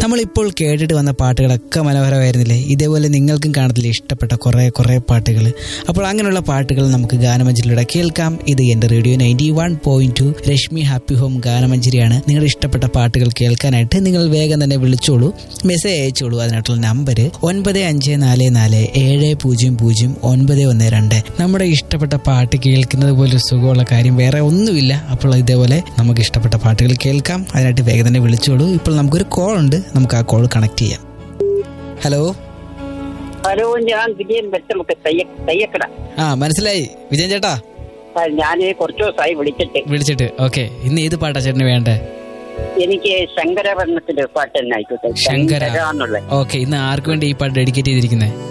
നമ്മളിപ്പോൾ കേട്ടിട്ട് വന്ന പാട്ടുകളൊക്കെ മനോഹരമായിരുന്നില്ലേ ഇതേപോലെ നിങ്ങൾക്കും കാണത്തില്ലേ ഇഷ്ടപ്പെട്ട കുറേ കുറേ പാട്ടുകൾ അപ്പോൾ അങ്ങനെയുള്ള പാട്ടുകൾ നമുക്ക് ഗാനമഞ്ജരിയിലൂടെ കേൾക്കാം ഇത് എൻ്റെ radio ninety one point two Rashmi happy home ഗാനമഞ്ജരിയാണ് നിങ്ങളുടെ ഇഷ്ടപ്പെട്ട പാട്ടുകൾ കേൾക്കാനായിട്ട് നിങ്ങൾ വേഗം തന്നെ വിളിച്ചോളൂ മെസ്സേജ് അയച്ചോളൂ അതിനായിട്ടുള്ള നമ്പർ ഒൻപത് അഞ്ച് നാല് നാല് ഏഴ് പൂജ്യം പൂജ്യം ഒൻപത് ഒന്ന് രണ്ട് നമ്മുടെ ഇഷ്ടപ്പെട്ട പാട്ട് കേൾക്കുന്നത് പോലെ സുഖമുള്ള കാര്യം വേറെ ഒന്നുമില്ല അപ്പോൾ ഇതേപോലെ നമുക്ക് ഇഷ്ടപ്പെട്ട പാട്ടുകൾ കേൾക്കാം അതിനായിട്ട് വേഗം തന്നെ വിളിച്ചോളൂ ഇപ്പോൾ നമുക്കൊരു കോൾ ഉണ്ട് നമുക്ക് ആ കോൾ കണക്ട് ചെയ്യാം ഹലോ ഹലോ ഞാൻ വിജയൻ വെച്ചമൊക്കെ തയ്യ തയ്യക്കട ആ മനസ്സിലായി വിജയൻ ചേട്ടാ ഞാൻ കുറച്ചു ദിവസമായി വിളിച്ചിട്ട് വിളിച്ചിട്ട് ഓക്കെ ഇന്ന് ഏത് പാട്ടാ ചേട്ടന് വേണ്ടേ എനിക്ക് ശങ്കരവർണ്ണത്തിന്റെ പാട്ട് തന്നെ ആയിക്കോട്ടെ ശങ്കര ശങ്കര എന്നുള്ള ഓക്കെ ഇന്ന് ആർക്ക് വേണ്ടി ഈ പാട്ട് ഡെഡിക്കേറ്റ് ചെയ്തിരിക്കുന്നത്